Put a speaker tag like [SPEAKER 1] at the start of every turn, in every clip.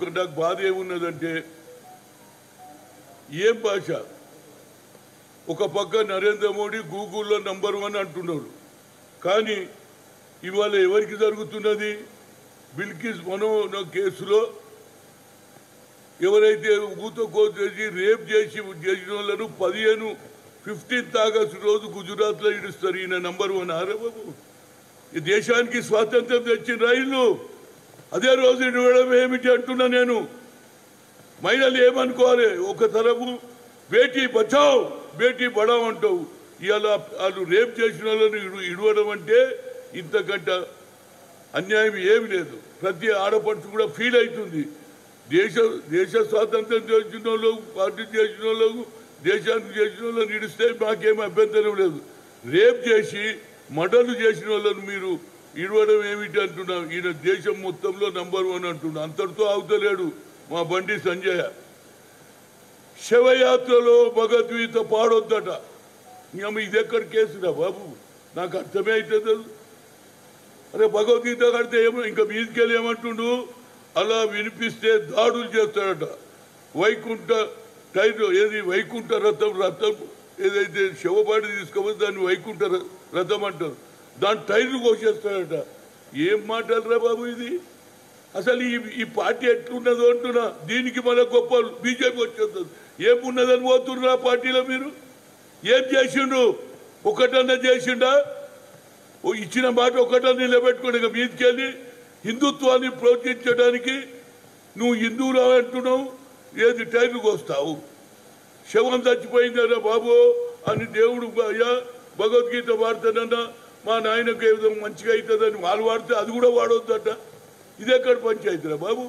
[SPEAKER 1] నాకు బాధ ఏమున్నదంటే ఏం భాష ఒక పక్క నరేంద్ర మోడీ గూగుల్లో నంబర్ వన్ అంటున్నారు కానీ ఇవాళ ఎవరికి జరుగుతున్నది బిల్కిస్ మనో కేసులో ఎవరైతే ఊతో కోత చేసి రేప్ చేసి చేసిన వాళ్ళను పదిహేను ఫిఫ్టీన్త్ ఆగస్టు రోజు గుజరాత్లో ఇడుస్తారు ఈయన నంబర్ వన్ ఆరే బాబు ఈ దేశానికి స్వాతంత్రం తెచ్చిన రైలు అదే రోజు ఇవ్వడం ఏమిటి అంటున్నా నేను మహిళలు ఏమనుకోవాలి ఒక తరపు బేటీ బచావ్ బేటీ బడావ్ అంటావు ఇవాళ వాళ్ళు రేప్ చేసిన వాళ్ళని ఇడు- ఇడవడం అంటే ఇంతకంట అన్యాయం ఏమి లేదు ప్రతి ఆడపడుచు కూడా ఫీల్ అవుతుంది దేశ దేశ స్వాతంత్రం చేసిన వాళ్ళు పార్టీ చేసిన వాళ్ళు దేశానికి చేసిన వాళ్ళని ఇడిస్తే మాకేం అభ్యంతరం లేదు రేప్ చేసి మర్డర్లు చేసిన వాళ్ళని మీరు ఇడవడం ఏమిటి అంటున్నాం ఈయన దేశం మొత్తంలో నంబర్ వన్ అంటున్నా అంతటితో అవుతలేడు మా బండి సంజయ్ శవయాత్రలో భగవద్గీత పాడొద్దట ఇంకమ్మ ఇది ఎక్కడ కేసురా బాబు నాకు అర్థమే అవుతుంది అరే భగవద్గీత కడితే ఏమో ఇంకా మీదికెళ్ళి ఏమంటుండు అలా వినిపిస్తే దాడులు చేస్తాడట వైకుంఠ టైర్ ఏది వైకుంఠ రథం రథం ఏదైతే శవబాడి తీసుకోవాలి దాన్ని వైకుంఠ ర- రథం అంటారు దాని టైర్లు కోసేస్తాడట ఏం మాట్లాడరా బాబు ఇది అసలు ఈ ఈ పార్టీ ఎట్లున్నదో అంటున్నా దీనికి మన గొప్ప బీజేపీ వచ్చేస్తుంది ఏమున్నదని పోతున్నారు ఆ పార్టీలో మీరు ఏం చేసిండు ఒకటన్నా చేసిండా ఓ ఇచ్చిన మాట ఒకటా నిలబెట్టుకోండి ఇక మీదికెళ్ళి హిందుత్వాన్ని ప్రోత్సహించడానికి నువ్వు హిందువులు అంటున్నావు ఏది టైర్లు కోస్తావు శవం చచ్చిపోయిందరా బాబు అని దేవుడు అయ్యా భగవద్గీత వాడతానన్నా మా నాయనకు ఏదో మంచిగా అవుతుందని వాళ్ళు వాడితే అది కూడా వాడొద్దట ఇది ఎక్కడ పంచాయతీరా బాబు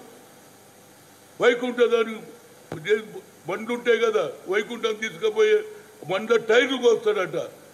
[SPEAKER 1] వైకుంఠ దాని బండ్లు ఉంటాయి కదా వైకుంఠం తీసుకుపోయే బండ్ల టైర్లు కోస్తాడట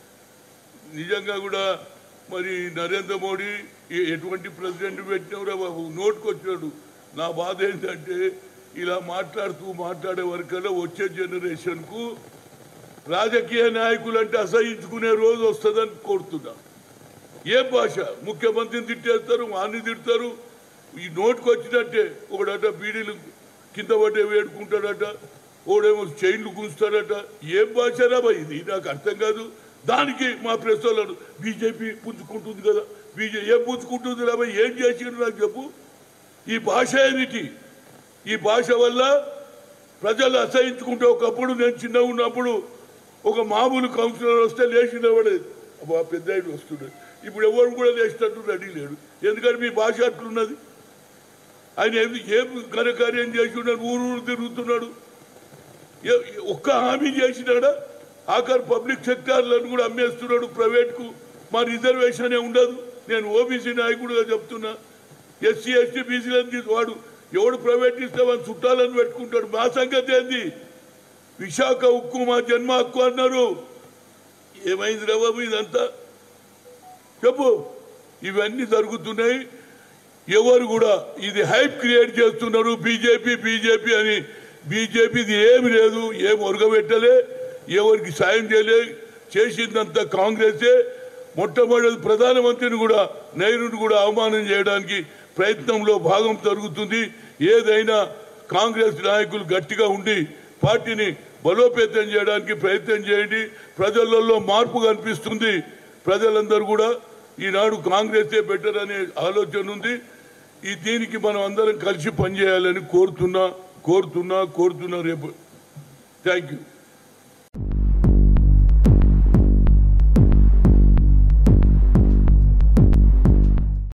[SPEAKER 1] నిజంగా కూడా మరి నరేంద్ర మోడీ ఎ- ఎటువంటి ప్రెసిడెంట్ పెట్టినవరా బాబు నోటుకు వచ్చాడు నా బాధ ఏంటంటే ఇలా మాట్లాడుతూ మాట్లాడే వరకల్లా వచ్చే జనరేషన్కు రాజకీయ నాయకులు అంటే అసహించుకునే రోజు వస్తుందని కోరుతున్నా ఏ భాష ముఖ్యమంత్రిని తిట్టేస్తారు వాడిని తిడతారు ఈ నోటుకు వచ్చినట్టే ఒకడట బీడీలు కింద పడ్డే వేడుకుంటాడట ఒకడేమో చైన్లు గుంచుతాడట ఏం భాషరా బా ఇది నాకు అర్థం కాదు దానికి మా ప్రెస్ వాళ్ళు బీజేపీ పుంజుకుంటుంది కదా బీజేపీ ఏం పుంజుకుంటుంది రాబా ఏం చేసిండు నాకు చెప్పు ఈ భాష ఏమిటి ఈ భాష వల్ల ప్రజలు అసహించుకుంటే ఒకప్పుడు నేను చిన్నగా ఉన్నప్పుడు ఒక మామూలు కౌన్సిలర్ వస్తే లేచి నిలబడేది అబ్బా పెద్ద ఆయన వస్తున్నాడు ఇప్పుడు ఎవరు కూడా లేచినట్టు రెడీ లేడు ఎందుకంటే మీ భాష అట్లున్నది ఆయన ఏం ఏం ఘనకార్యం చేసి ఉన్నాడు ఊరు ఊరు తిరుగుతున్నాడు ఏ- ఒక్క హామీ చేసినాడా ఆఖరి పబ్లిక్ సెక్టార్లను కూడా అమ్మేస్తున్నాడు ప్రైవేట్కు మా రిజర్వేషన్ ఉండదు నేను ఓబీసీ నాయకుడుగా చెప్తున్నా ఎస్సీ ఎస్టీ బీసీలను తీసి వాడు ఎవడు ప్రైవేట్ ఇస్తే వాడు చుట్టాలని పెట్టుకుంటాడు మా సంగతి ఏంది విశాఖ ఉక్కు మా జన్మ హక్కు అన్నారు ఏమైంది రా బాబు ఇదంతా చెప్పు ఇవన్నీ జరుగుతున్నాయి ఎవరు కూడా ఇది హైప్ క్రియేట్ చేస్తున్నారు బీజేపీ బీజేపీ అని బీజేపీది ఏమి లేదు ఏం ఒరగబెట్టలే ఎవరికి సాయం చేయలే చేసిందంతా కాంగ్రెసే మొట్టమొదటి ప్రధానమంత్రిని కూడా నెహ్రూని కూడా అవమానం చేయడానికి ప్రయత్నంలో భాగం జరుగుతుంది ఏదైనా కాంగ్రెస్ నాయకులు గట్టిగా ఉండి పార్టీని బలోపేతం చేయడానికి ప్రయత్నం చేయండి ప్రజలలో మార్పు కనిపిస్తుంది ప్రజలందరూ కూడా ఈనాడు కాంగ్రెసే బెటర్ అనే ఆలోచన ఉంది ఈ దీనికి మనం అందరం కలిసి పనిచేయాలని కోరుతున్నా కోరుతున్నా కోరుతున్నా రేపు థ్యాంక్ యూ